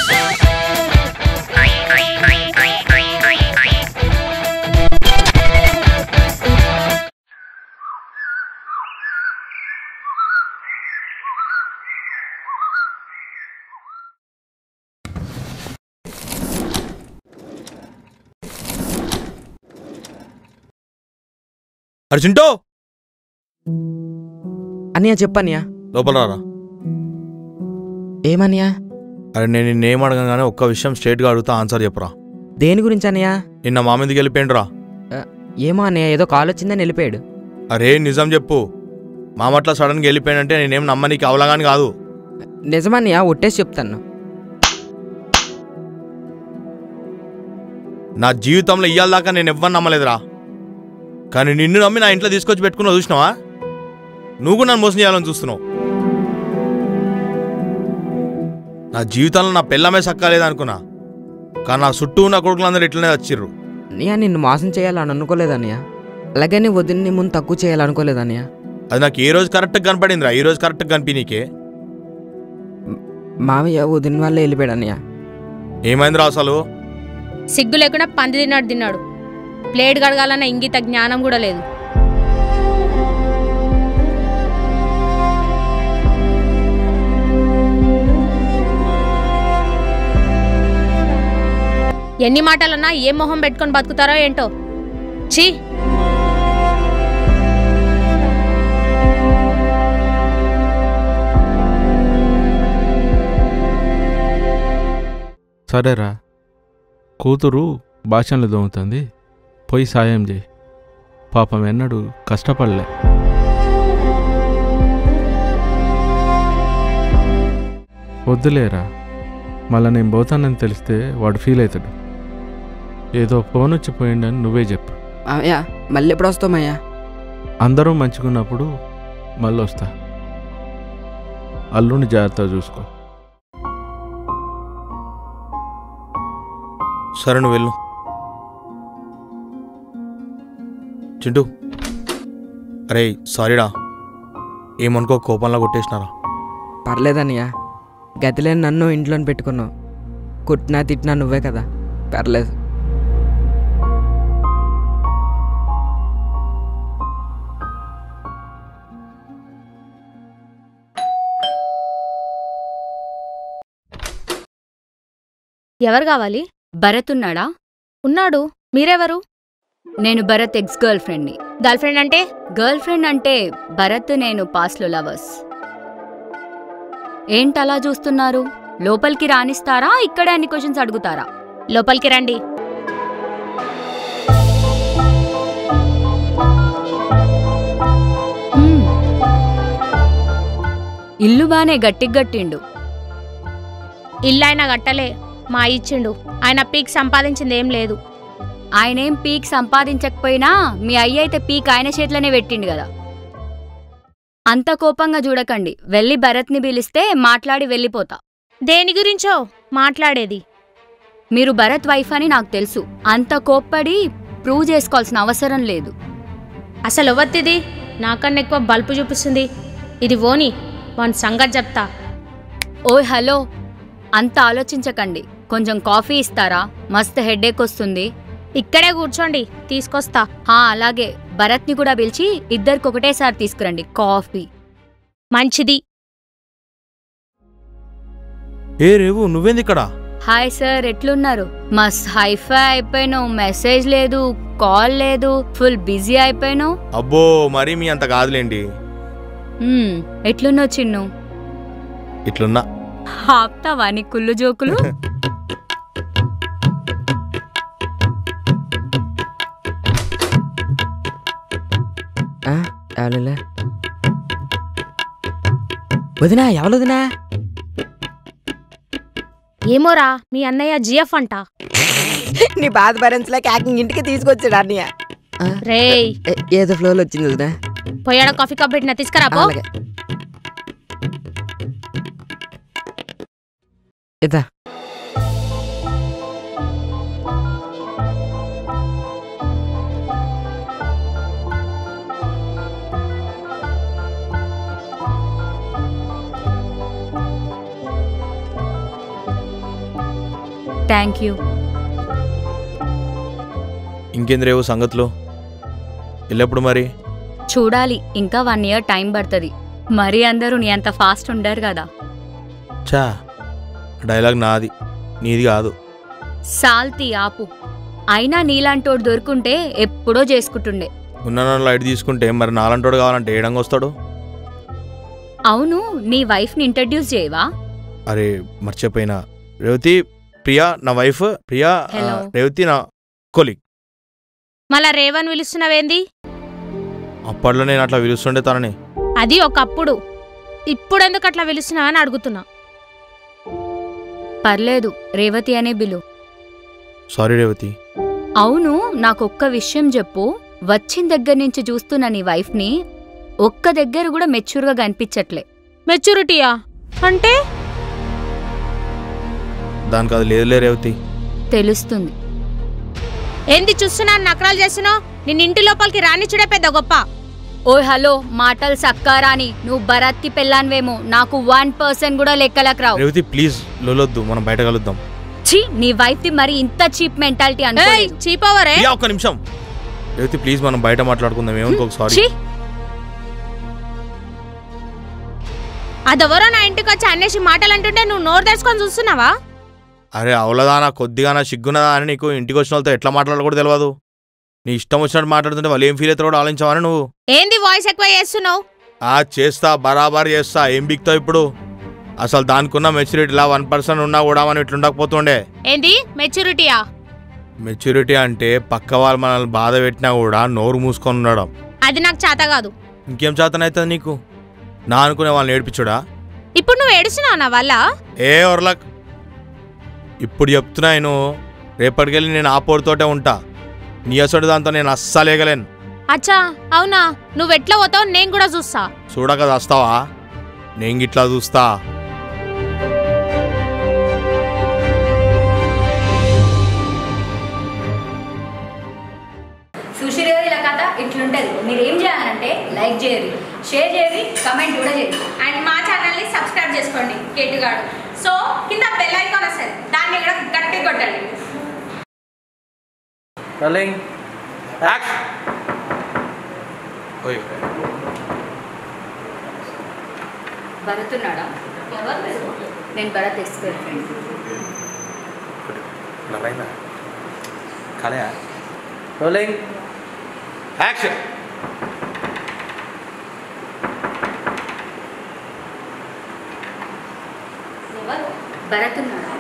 అర్జుంటో అన్నయ్య చెప్పన్నయ్య లోపల రారా ఏమన్నయ్య అరే నేను నిన్నేం అడగగానే ఒక్క విషయం స్ట్రేట్గా అడుగుతా ఆన్సర్ చెప్పరా దేని గురించి అన్నయ్య నిన్న మా మీదకి వెళ్ళిపోయిండ్రా ఏమో అన్నయ్య ఏదో కాల్ వచ్చిందని వెళ్ళిపోయాడు అరే నిజం చెప్పు మామట్ల సడన్గా వెళ్ళిపోయానంటే నేనేం నమ్మనీకి అవలాగాని కాదు నిజమన్నయ్య ఒట్టేసి చెప్తాను నా జీవితంలో ఇయ్యాల దాకా నేను ఎవ్వరు నమ్మలేదురా కానీ నిన్ను నమ్మి నా ఇంట్లో తీసుకొచ్చి పెట్టుకున్నా చూసినావా నువ్వు కూడా నన్ను మోసం చేయాలని చూస్తున్నావు నా జీవితంలో నా పిల్లమే సక్కలేదనుకున్నా కానీ నా చుట్టూ ఉన్న కొడుకులందరూ ఇట్లనే వచ్చిర్రు అన్నయ్య నిన్ను మోసం చేయాలని అనుకోలేదన్నయ్య అలాగే నీ వదిలిని ముందు తక్కువ చేయాలనుకోలేదన్నయ్య అది నాకు ఏ రోజు కరెక్ట్గా కనపడిందిరా ఈ రోజు కరెక్ట్గా కనిపి నీకే మామయ్య వదిన వల్లే వెళ్ళిపోయాడు అన్నయ్య ఏమైందిరా అసలు సిగ్గు లేకుండా పంది తిన్నాడు తిన్నాడు ప్లేట్ గడగాలన్న ఇంగిత జ్ఞానం కూడా లేదు ఎన్ని మాటలన్నా ఏ మొహం పెట్టుకొని బతుకుతారో ఏంటో ఛీ సరేరా కూతురు భాషలు దొంగతుంది పోయి సాయం చేయి పాపం ఎన్నడు కష్టపడలే వద్దులేరా మళ్ళా నేను పోతానని తెలిస్తే వాడు ఫీల్ అవుతాడు ఏదో ఫోన్ వచ్చి పోయిండని నువ్వే చెప్పు మామయ్య మళ్ళీ ఎప్పుడు వస్తామయ్యా అందరూ మంచుకున్నప్పుడు మళ్ళీ వస్తా అల్లుని జాగ్రత్తగా చూసుకో సరే నువ్వు వెళ్ళు చింటూ అరే సారీడా ఏమనుకో కోపంలో కొట్టేసినారా పర్లేదన్నయ్య గతిలేని నన్ను ఇంట్లోని పెట్టుకున్నావు కుట్టినా తిట్టినా నువ్వే కదా పర్లేదు ఎవరు కావాలి భరత్ ఉన్నాడా ఉన్నాడు మీరెవరు నేను భరత్ ఎక్స్ గర్ల్ ఫ్రెండ్ని గర్ల్ ఫ్రెండ్ అంటే గర్ల్ ఫ్రెండ్ అంటే భరత్ నేను పాస్లో లవర్స్ ఏంటలా చూస్తున్నారు లోపలికి రానిస్తారా ఇక్కడే అన్ని క్వశ్చన్స్ అడుగుతారా లోపలికి రండి మ్మ్. ఇల్లు బానే గట్టికి గట్టిండు ఇల్లు ఆయన గట్టలే మా ఇచ్చిండు ఆయన పీక్ సంపాదించింది ఏం లేదు ఆయనేం పీక్ సంపాదించకపోయినా మీ అయ్య అయితే పీక్ ఆయన చేతిలోనే పెట్టిండు కదా అంత కోపంగా చూడకండి వెళ్ళి భరత్ని పిలిస్తే మాట్లాడి వెళ్ళిపోతా దేని గురించో మాట్లాడేది మీరు భరత్ వైఫ్ అని నాకు తెలుసు అంత కోప్పడి ప్రూవ్ చేసుకోవాల్సిన అవసరం లేదు అసలు ఎవత్తిది నాకన్నా ఎక్కువ బల్పు చూపిస్తుంది ఇది ఓని వాని సంగతి చెప్తా ఓ హలో అంత ఆలోచించకండి కొంచెం కాఫీ ఇస్తారా మస్తు హెడేక్ వస్తుంది ఇక్కడే కూర్చోండి తీసుకొస్తా హా అలాగే భరత్ని కూడా పిలిచి ఇద్దరికి ఒకటేసారి తీసుకురండి కాఫీ మంచిది ఏ రేవు నువ్వేంది ఇక్కడ హాయ్ సార్ ఎట్లున్నారు మస్త్ హైఫై అయిపోయాను మెసేజ్ లేదు కాల్ లేదు ఫుల్ బిజీ అయిపోయాను అబ్బో మరీ మీ అంత కాదులేండి మ్మ్, ఎట్లున్నావు చిన్ను ఇట్లున్నా ఆప్తావా నీ కుళ్ళు జోకులు ఆ, ఎవరులే వదినా ఎవరు వదినా ఏమోరా మీ అన్నయ్య జిఎఫ్ అంట నీ బాధ భరించలేక యాకింగ్ ఇంటికి తీసుకొచ్చాడు అన్నయ్య ఆ, రేయ్ ఏ- ఏదో ఫ్లోలో వచ్చింది వదినా పోయాడ కాఫీ కప్ పెట్టిన తీసుకురా పో అలాగే ఇదా థ్యాంక్ యూ ఇంకేంది రేవు సంగతులు వెళ్ళప్పుడు మరి చూడాలి ఇంకా వన్ ఇయర్ టైం పడుతుంది మరీ అందరూ నీ అంత ఫాస్ట్ ఉండరు కదా చా డైలాగ్ నాది నీది కాదు సాల్తి ఆపు అయినా నీలాంటోడు దొరుకుంటే ఎప్పుడో చేసుకుంటుండే ఉన్న లైట్ తీసుకుంటే మరి నాలంటోడు కావాలంటే ఏడంగా వస్తాడు అవును నీ వైఫ్ని ఇంట్రడ్యూస్ చేయవా అరే మర్చిపోయినా రేవతి ప్రియా నా వైఫ్ ప్రియా ఆ, Hello. రేవతి నా కొలిగ్ మళ్ళా రేవన్ పిలుస్తున్నావేంది అప్పట్లో నేను అట్లా పిలుస్తుండే తనని అది ఒకప్పుడు ఇప్పుడెందుకు అట్లా పిలుస్తున్నావని అడుగుతున్నా పర్లేదు రేవతి అనే బిలు సారీ రేవతి అవును నాకొక్క విషయం చెప్పు వచ్చిన దగ్గర నుంచి చూస్తున్న నీ వైఫ్ని ఒక్క దగ్గర కూడా మెచ్యూర్గా కనిపించట్లే మెచ్యూరిటీయా అంటే దానికి అది లేదులే రేవతి తెలుస్తుంది ఏంది చూస్తున్నాను నకరాలు చేస్తున్నావు నిన్న ఇంటి లోపలికి రానిచ్చుడే పెద్ద గొప్ప ఓ హలో మాటలు సక్కారాని నువ్వు భరత్కి పెళ్ళాన్వేమో నాకు వన్ పర్సెంట్ కూడా లెక్కలకు రావు రేవతి ప్లీజ్ లొలొద్దు మనం బయట కలుద్దాం ఛీ నీ వైఫ్ ది మరి ఇంత చీప్ మెంటాలిటీ ఏయ్ అనుకోలేదు చీపవరే ప్రియా ఒక్క నిమిషం రేవతి ప్లీజ్ మనం బయట మాట్లాడుకుందాం ఏమనుకో సారీ ఛీ అదెవరో నా ఇంటికి వచ్చి అన్నేసి మాటలు అంటుంటే నువ్వు నోరు తెరుచుకొని చూస్తున్నావా అరే అవలదానా కొద్దిగానా సిగ్గున్నదా అని నీకు ఇంటికి వచ్చిన వాళ్ళతో ఎట్లా మాట్లాడాలో కూడా తెలియదు నీ ఇష్టం వచ్చినట్టు మాట్లాడుతుంటే వాళ్ళు ఏం ఫీల్ అవుతారో కూడా ఆలోచించావని నువ్వు ఏంది వాయిస్ ఎక్కువ చేస్తున్నావు ఆ చేస్తా బరాబర్ చేస్తా ఏం బిక్తావు ఇప్పుడు అసలు దానికున్న మెచ్యూరిటీలా వన్ పర్సెంట్ ఉన్నా కూడా మనం ఇట్లా ఉండకపోతుండే ఏంది మెచ్యూరిటీయా మెచ్యూరిటీ అంటే పక్క వాళ్ళు మనల్ని బాధ పెట్టినా కూడా నోరు మూసుకొని ఉండడం అది నాకు చేత కాదు ఇంకేం చేతనవుతుంది నీకు నా అనుకునే వాళ్ళని ఏడిపించుడా ఇప్పుడు నువ్వు ఏడుస్తున్నావు నా వల్ల ఏ ఒర్లక్ ఇప్పుడు చెప్తున్నా నేను రేపటికెళ్ళి నేను ఆ పోరుతోటే ఉంటా నీ అసడు దాంతో నేను అస్సలు ఏగలేను అచ్చా అవునా నువ్వు ఎట్లా పోతావు నేను కూడా చూస్తా చూడక వస్తావా నేను గిట్లా చూస్తా చూసిరు కదా ఇలా కథ ఇట్లుంటది మీరు ఏం చేయాలంటే లైక్ చేయరు షేర్ చేయరు కమెంట్ కూడా చేయరు అండ్ మా ఛానల్ని సబ్స్క్రైబ్ చేసుకోండి కేటుగాడు సో కింద బెల్ ఐకాన్ వస్తుంది దాన్ని కూడా గట్టి కొట్టండి రోలింగ్ భరత్ ఉన్నాడా నేను భరత్ ఎక్స్పైర్ ఫ్రెండ్ రోలింగ్ యాక్షన్ భరత్ ఉన్నాడా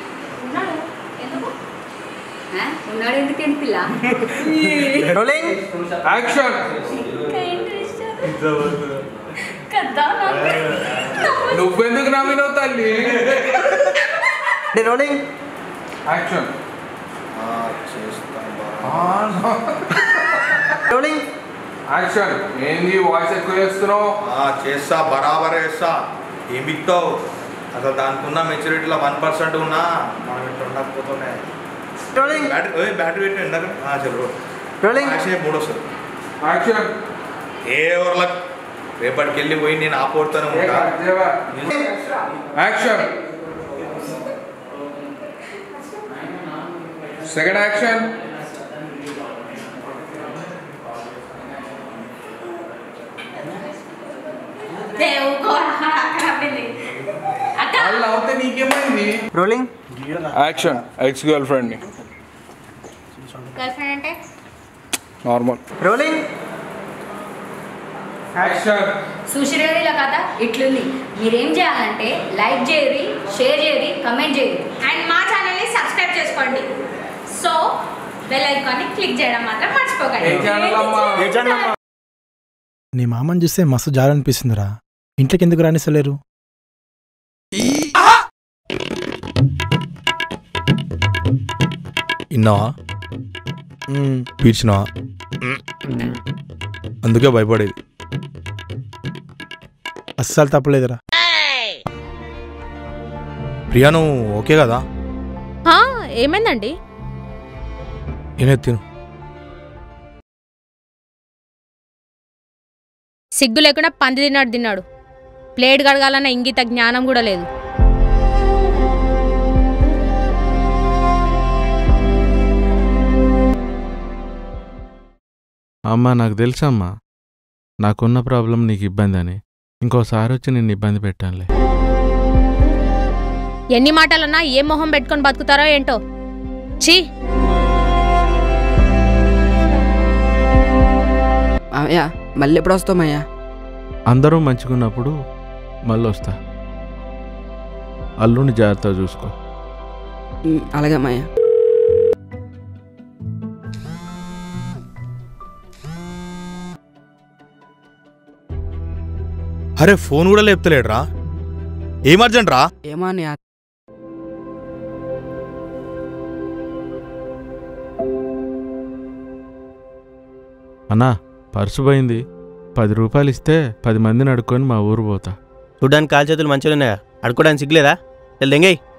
ఆ? ఉన్నాడు ఎందుకండి పిల్ల రోలింగ్ యాక్షన్ కదా నువ్వెందుకు నవ్వినావు తల్లి రోలింగ్ యాక్షన్ రోలింగ్ యాక్షన్ ఏంది వాయిస్ ఎక్కువ చేస్తున్నావు చేస్తా బరాబర్ చేస్తా ఏం బిక్తావు అసలు దానికి ఉన్న మెచ్యూరిటీలో వన్ పర్సెంట్ ఉన్నా మనం ఇట్లా ఉండకపోతున్నాయి రోలింగ్ బ్యాటరీ బ్యాటరీ పెట్టి ఇందాక చెప్పు రోలింగ్ యాక్షన్ మూడు వస్తుంది యాక్షన్ ఏ ఊర్లకు రేపటికి వెళ్ళి పోయి నేను ఆపోడుతాను ఉంటా యాక్షన్ సెకండ్ యాక్షన్ వాళ్ళు అవుతే నీకేమైంది రోలింగ్ యాక్షన్ ఎక్స్ గర్ల్ ఫ్రెండ్ని గర్ల్ ఫ్రెండ్ అంటే నార్మల్ రోలింగ్ యాక్షన్ చూసిరు కదా ఇలా కథ ఇట్లుంది మీరేం చేయాలంటే లైక్ చేయరు షేర్ చేయరు కమెంట్ చేయరు అండ్ మా ఛానల్ని సబ్స్క్రైబ్ చేసుకోండి సో బెల్ ఐకాన్ని క్లిక్ చేయడం మాత్రం ఏ మర్చిపోకండి ఛానల్ అమ్మా నీ మామని చూస్తే మస్తు జాలనిపిస్తుందిరా ఇంట్లోకి ఎందుకు రానిస్తలేరు ఇన్నావా పీడ్చినావా అందుకే భయపడేది అస్సలు తప్పలేదురా ప్రియా నువ్వు ఓకే కదా హా, ఏమైందండి నేనే తిను సిగ్గు లేకుండా పంది తిన్నాడు తిన్నాడు ప్లేట్ కడగాలన్న ఇంగిత జ్ఞానం కూడా లేదు అమ్మా నాకు తెలుసమ్మా నాకున్న ప్రాబ్లం నీకు ఇబ్బంది అని ఇంకోసారి వచ్చి నిన్ను ఇబ్బంది పెట్టానులే ఎన్ని మాటలన్నా ఏ మొహం పెట్టుకొని బతుకుతారో ఏంటో ఛీ మామయ్య మళ్ళీ ఎప్పుడు వస్తామయ్యా అందరూ మంచిగున్నప్పుడు మళ్ళీ వస్తా అల్లుని జాగ్రత్తగా చూసుకో ఉమ్, అలాగే మామయ్య అరే ఫోన్ కూడా లేపుతలేడురా ఏం అర్జెంట్ రా ఏమో అన్నయ్య అన్నా పర్సు పోయింది పది రూపాయలు ఇస్తే పది మందిని అడుక్కొని మా ఊరు పోతా చూడ్డానికి కాలు చేతులు మంచిగా ఉన్నాయా అడుకోవడానికి సిగ్గులేదా వెళ్ళి దెంగేయ్